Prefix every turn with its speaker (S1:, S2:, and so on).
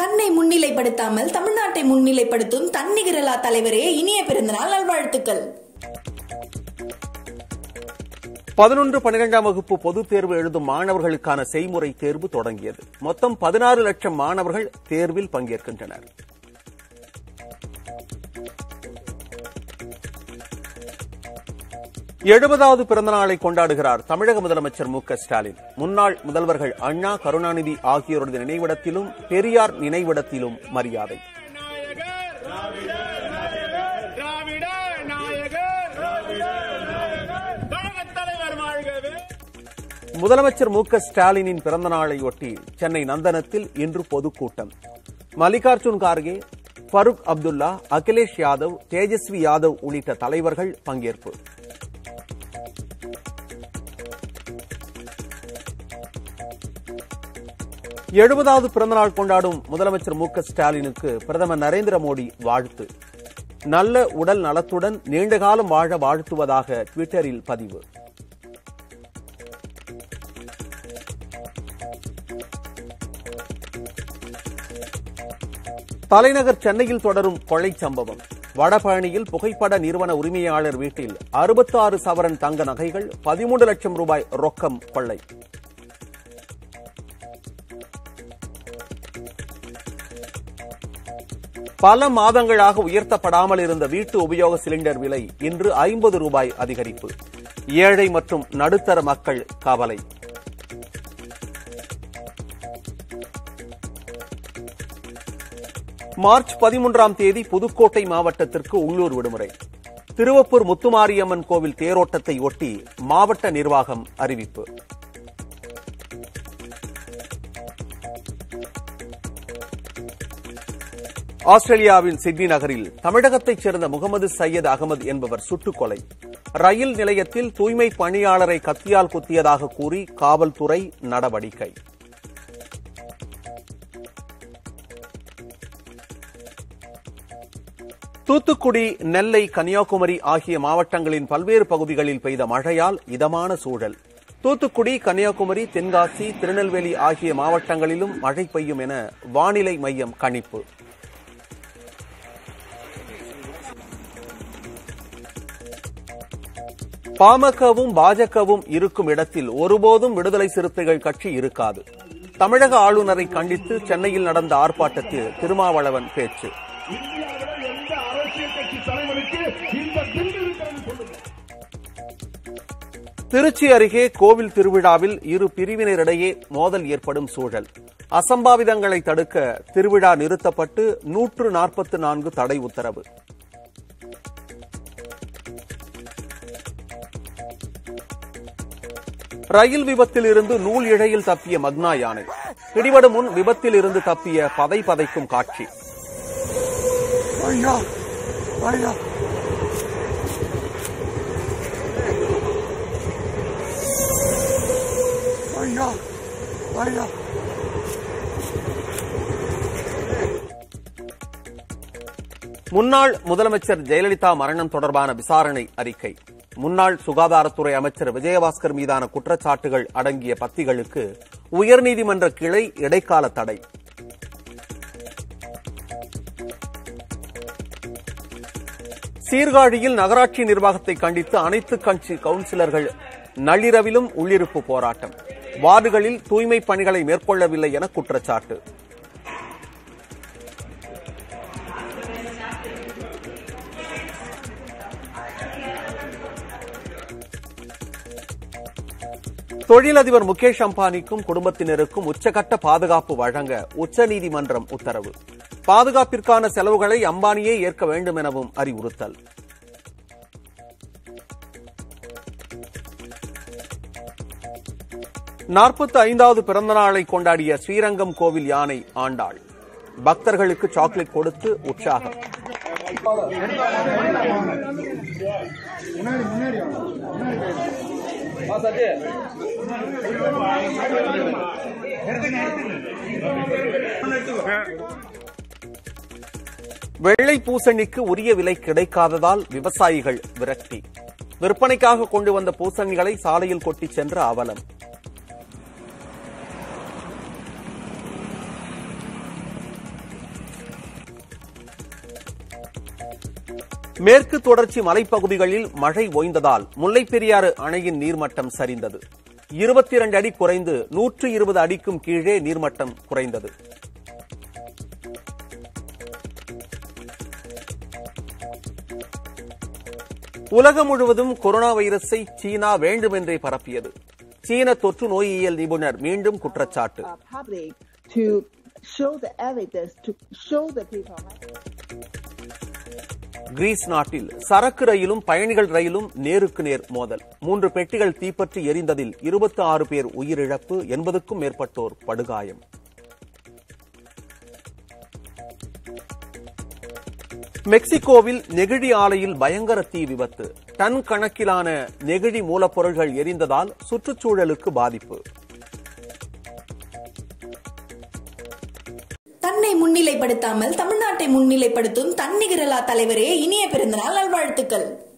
S1: தன்னை முன்னிலைப்படுத்தாமல் தமிழ்நாட்டை முன்னிலைப்படுத்தும் தன்னிகரலா தலைவரே இனிய பிறந்தநாள் நல்வாழ்த்துக்கள்
S2: பதினொன்று பன்னிரெண்டாம் வகுப்பு பொதுத் தேர்வு எழுதும் மாணவர்களுக்கான செய்முறை தேர்வு தொடங்கியது மொத்தம் பதினாறு லட்சம் மாணவர்கள் தேர்வில் பங்கேற்கின்றனர் எழுபதாவது பிறந்தநாளை கொண்டாடுகிறார் தமிழக முதலமைச்சர் மு க ஸ்டாலின் முன்னாள் முதல்வர்கள் அண்ணா கருணாநிதி ஆகியோரது நினைவிடத்திலும் பெரியார் நினைவிடத்திலும் மரியாதை
S3: திராவிட நாயகர் கழகத் தலைவர் வாழ்கவே
S2: முதலமைச்சர் மு க ஸ்டாலினின் பிறந்த நாளையொட்டி சென்னை நந்தனத்தில் இன்று பொதுக்கூட்டம் மல்லிகார்ஜுன் கார்கே ஃபருக் அப்துல்லா அகிலேஷ் யாதவ் தேஜஸ்வி யாதவ் உள்ளிட்ட தலைவர்கள் பங்கேற்பு எழுபதாவது பிறந்தநாள் கொண்டாடும் முதலமைச்சர் மு க ஸ்டாலினுக்கு பிரதமர் நரேந்திர மோடி வாழ்த்து நல்ல உடல் நலத்துடன் நீண்டகாலம் வாழ வாழ்த்துவதாக டுவிட்டரில் பதிவு தலைநகர் சென்னையில் தொடரும் கொலை சம்பவம் வடபழனியில் புகைப்பட நிறுவன உரிமையாளர் வீட்டில் அறுபத்தாறு சவரன் தங்க நகைகள் பதிமூன்று லட்சம் ரூபாய் ரொக்கம் கொள்ளை பல மாதங்களாக உயர்த்தப்படாமல் இருந்த வீட்டு உபயோக சிலிண்டர் விலை இன்று ஐம்பது ரூபாய் அதிகரிப்பு ஏழை மற்றும் நடுத்தர மக்கள் கவலை மார்ச் பதிமூன்றாம் தேதி புதுக்கோட்டை மாவட்டத்திற்கு உள்ளூர் விடுமுறை திருவப்பூர் முத்துமாரியம்மன் கோவில் தேரோட்டத்தை ஒட்டி மாவட்ட நிர்வாகம் அறிவிப்பு ஆஸ்திரேலியாவின் சிட்னி நகரில் தமிழகத்தைச் சேர்ந்த முகமது சையத் அகமது என்பவர் சுட்டுக் கொலை ரயில் நிலையத்தில் தூய்மை பணியாளரை கத்தியால் குத்தியதாக கூறி காவல்துறை நடவடிக்கை தூத்துக்குடி நெல்லை கன்னியாகுமரி ஆகிய மாவட்டங்களின் பல்வேறு பகுதிகளில் பெய்த மழையால் இதமான சூழல் தூத்துக்குடி கன்னியாகுமரி தென்காசி திருநெல்வேலி ஆகிய மாவட்டங்களிலும் மழை பெய்யும் என வானிலை மையம் கணிப்பு பாமகவும் பாஜகவும் இருக்கும் இடத்தில் ஒருபோதும் விடுதலை சிறுத்தைகள் கட்சி இருக்காது தமிழக ஆளுநரை கண்டித்து சென்னையில் நடந்த ஆர்ப்பாட்டத்தில் திருமாவளவன் பேச்சு
S3: இந்தியாவில் எந்த அரசியல் கட்சி தலைவருக்கு இந்த திண்டு இருக்கிறது சொல்லுங்க
S2: திருச்சி அருகே கோவில் திருவிழாவில் இரு பிரிவினரிடையே மோதல் ஏற்படும் சூழல் அசம்பாவிதங்களை தடுக்க திருவிழா நிறுத்தப்பட்டு நூற்று நாற்பத்து நான்கு தடை உத்தரவு ரயில் விபத்தில் இருந்து நூல் இழையில் தப்பிய மக்னா யானை பிடிபடும் முன் விபத்தில் இருந்து தப்பிய பதை பதைக்கும் காட்சி முன்னாள் முதலமைச்சர் ஜெயலலிதா மரணம் தொடர்பான விசாரணை அறிக்கை முன்னாள் சுகாதாரத்துறை அமைச்சர் விஜயபாஸ்கர் மீதான குற்றச்சாட்டுகள் அடங்கிய பத்திகளுக்கு உயர்நீதிமன்ற கிளை இடைக்கால தடை சீர்காழியில் நகராட்சி நிர்வாகத்தை கண்டித்து அனைத்து கட்சி கவுன்சிலர்கள் நள்ளிரவிலும் உள்ளிருப்பு போராட்டம் வார்டுகளில் தூய்மை பணிகளை மேற்கொள்ளவில்லை என குற்றச்சாட்டு தொழிலதிபர் முகேஷ் அம்பானிக்கும் குடும்பத்தினருக்கும் உச்சகட்ட பாதுகாப்பு வழங்க உச்சநீதிமன்றம் உத்தரவு பாதுகாப்பிற்கான செலவுகளை அம்பானியே ஏற்க வேண்டும் எனவும் அறிவுறுத்தல் நாற்பத்தி ஐந்தாவது பிறந்த நாளை கொண்டாடிய ஸ்ரீரங்கம் கோவில் யானை ஆண்டாள் பக்தர்களுக்கு சாக்லேட் கொடுத்து உற்சாகம் வெள்ளை பூசணிக்கு உரிய விலை கிடைக்காததால் விவசாயிகள் விரக்தி விற்பனைக்காக கொண்டு வந்த பூசணிகளை சாலையில் கொட்டிச் சென்ற அவலம் மேற்கு தொடர்ச்சி மலைப்பகுதிகளில் மழை ஓய்ந்ததால் முல்லைப் பெரியாறு அணையின் நீர்மட்டம் சரிந்தது இருபத்தி இரண்டு அடி குறைந்து நூற்று இருபது அடிக்கும் கீழே நீர்மட்டம் குறைந்தது உலகம் முழுவதும் கொரோனா வைரஸை சீனா வேண்டுமென்றே பரப்பியது சீன தொற்று நோயியல் நிபுணர் மீண்டும் குற்றச்சாட்டு
S4: uh, public to show the evidence to show the people.
S2: Greece நாட்டில் சரக்கு ரயிலும் பயணிகள் ரயிலும் நேருக்கு நேர் மோதல் மூன்று பெட்டிகள் தீப்பற்றி எரிந்ததில் இருபத்தி ஆறு பேர் உயிரிழப்பு எண்பதுக்கும் மேற்பட்டோர் படுகாயம் மெக்சிகோவில் நெகிழி ஆலையில் பயங்கர தீ விபத்து டன் கணக்கிலான நெகிழி மூலப்பொருள்கள் எரிந்ததால் சுற்றுச்சூழலுக்கு பாதிப்பு
S1: தன்னை முன்னிலைப்படுத்தாமல் தமிழ்நாட்டை முன்னிலைப்படுத்தும் தன்னிகரலா தலைவரே இனிய பிறந்தநாள் நல்வாழ்த்துக்கள்